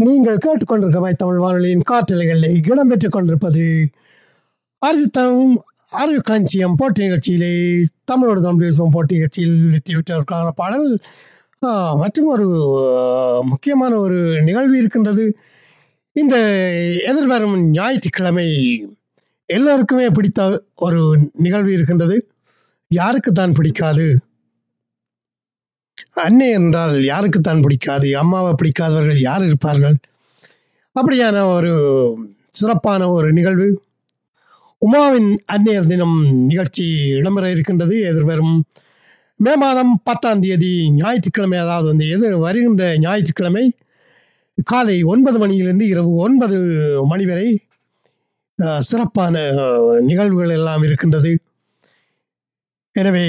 நீங்கள் கேட்டுக்கொண்டிருக்க தமிழ் வானொலியின் காற்றலைகளில் இடம்பெற்றுக் கொண்டிருப்பது அறிவித்தம் அறிவு களஞ்சியம் போட்டி நிகழ்ச்சியிலே தமிழோடு தமிழ் பேசும் போட்டி நிகழ்ச்சியில் வெற்றிவிட்டதற்கான பாடல் ஆ, மற்றும் ஒரு ஆ, முக்கியமான ஒரு நிகழ்வு இருக்கின்றது இந்த எதிர்வரும் ஞாயிற்றுக்கிழமை எல்லோருக்குமே பிடித்த ஒரு நிகழ்வு இருக்கின்றது யாருக்கு தான் பிடிக்காது அன்னை என்றால் யாருக்குத்தான் பிடிக்காது அம்மாவை பிடிக்காதவர்கள் யார் இருப்பார்கள் அப்படியான ஒரு சிறப்பான ஒரு நிகழ்வு உமாவின் அன்னையர் தினம் நிகழ்ச்சி இடம்பெற இருக்கின்றது எதிர்வரும் மே மாதம் பத்தாம் தேதி ஞாயிற்றுக்கிழமை அதாவது வந்து எதிர் வருகின்ற ஞாயிற்றுக்கிழமை காலை ஒன்பது மணியிலிருந்து இரவு ஒன்பது மணி வரை அஹ், சிறப்பான அஹ், நிகழ்வுகள் எல்லாம் இருக்கின்றது எனவே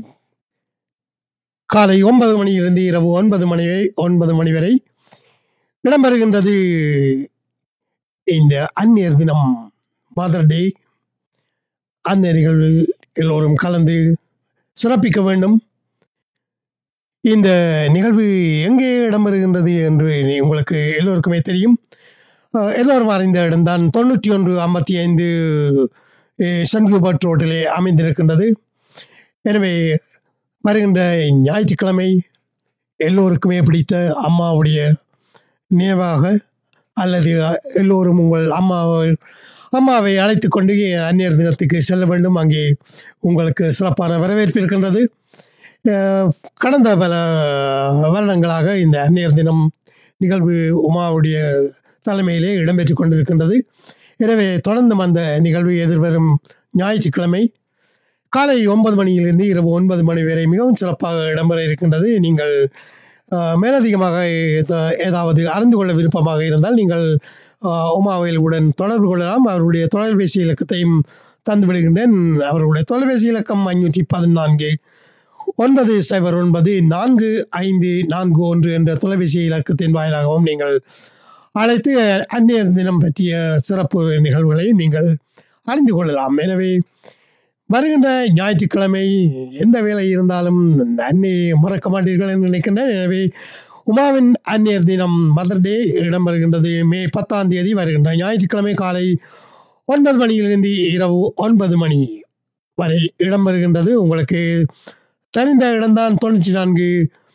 காலை ஒன்பது மணியிலிருந்து இரவு ஒன்பது மணி வரை ஒன்பது மணி வரை இடம்பெறுகின்றது இந்த அந்நியர் தினம் மதர் டே அந்த நிகழ்வில் எல்லோரும் கலந்து சிறப்பிக்க வேண்டும் இந்த நிகழ்வு எங்கே இடம்பெறுகின்றது என்று உங்களுக்கு எல்லோருக்குமே தெரியும் அஹ், எல்லோரும் அறிந்த இடம்தான் தொண்ணூற்றி ஒன்று ஐம்பத்தி ஐந்து சன்குபர்ட் ரோட்டிலே அமைந்திருக்கின்றது எனவே வருகின்ற ஞாயிற்றுக்கிழமை எல்லோருக்குமே பிடித்த அம்மாவுடைய நினைவாக அல்லது எல்லோரும் உங்கள் அம்மாவை அம்மாவை அழைத்து கொண்டு அந்நியர் தினத்துக்கு செல்ல வேண்டும் அங்கே உங்களுக்கு சிறப்பான வரவேற்பு இருக்கின்றது அஹ், கடந்த பல வருடங்களாக இந்த அந்நியர் தினம் நிகழ்வு உமாவுடைய தலைமையிலே இடம்பெற்றுக் கொண்டிருக்கின்றது எனவே தொடர்ந்தும் அந்த நிகழ்வு எதிர்வரும் ஞாயிற்றுக்கிழமை காலை ஒன்பது மணியிலிருந்து இரவு ஒன்பது மணி வரை மிகவும் சிறப்பாக இடம்பெற இருக்கின்றது நீங்கள் அஹ், மேலதிகமாக ஏத- ஏதாவது அறிந்து கொள்ள விருப்பமாக இருந்தால் நீங்கள் அஹ், உமாவில் உடன் தொடர்பு கொள்ளலாம் அவருடைய தொலைபேசி இலக்கத்தையும் தந்து விடுகின்றேன் அவருடைய தொலைபேசி இலக்கம் ஐநூற்றி பதினான்கு ஒன்பது சைபர் ஒன்பது நான்கு ஐந்து நான்கு ஒன்று என்ற தொலைபேசி இலக்கத்தின் வாயிலாகவும் நீங்கள் அழைத்து அந்நியர் தினம் பற்றிய சிறப்பு நிகழ்வுகளை நீங்கள் அறிந்து கொள்ளலாம் எனவே வருகின்ற ஞாயிற்றுக்கிழமை எந்த வேலை இருந்தாலும் அன்னையை மறக்க மாட்டீர்கள் என்று நினைக்கின்றேன் எனவே உமாவின் அந்நியர் தினம் மதர் டே இடம்பெறுகின்றது மே பத்தாம் தேதி வருகின்ற ஞாயிற்றுக்கிழமை காலை ஒன்பது மணியிலிருந்து இரவு ஒன்பது மணி வரை இடம்பெறுகின்றது உங்களுக்கு தெரிந்த இடம்தான் தொண்ணூற்றி நான்கு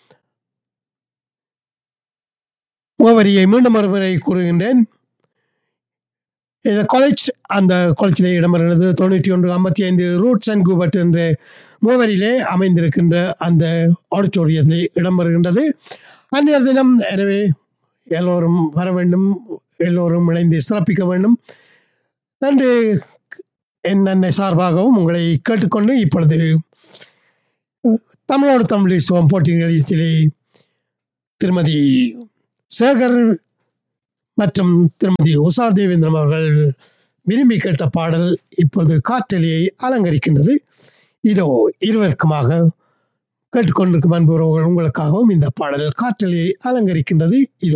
முகவரியை மீண்டும் ஒரு முறை கூறுகின்றேன் இந்த காலேஜ் அந்த காலேஜிலே இடம்பெறுகிறது தொண்ணூற்றி ஒன்று ஐம்பத்தி ஐந்து ரூட்ஸ் அண்ட் கூபட் என்ற முகவரியிலே அமைந்திருக்கின்ற அந்த ஆடிட்டோரியத்திலே இடம்பெறுகின்றது அன்றைய தினம் எனவே எல்லோரும் வர வேண்டும் எல்லோரும் இணைந்து சிறப்பிக்க வேண்டும் என்று என் அன்னை சார்பாகவும் உங்களை கேட்டுக்கொண்டு இப்பொழுது தமிழோடு தமிழ் சிவம் போட்டி நிலையத்திலே திருமதி சேகர் மற்றும் திருமதி உஷா தேவேந்திரம் அவர்கள் விரும்பி கேட்ட பாடல் இப்பொழுது காற்றலியை அலங்கரிக்கின்றது இதோ இருவருக்குமாக கேட்டுக்கொண்டிருக்கும் அன்புறவர்கள் உங்களுக்காகவும் இந்த பாடல் காற்றலியை அலங்கரிக்கின்றது இதோ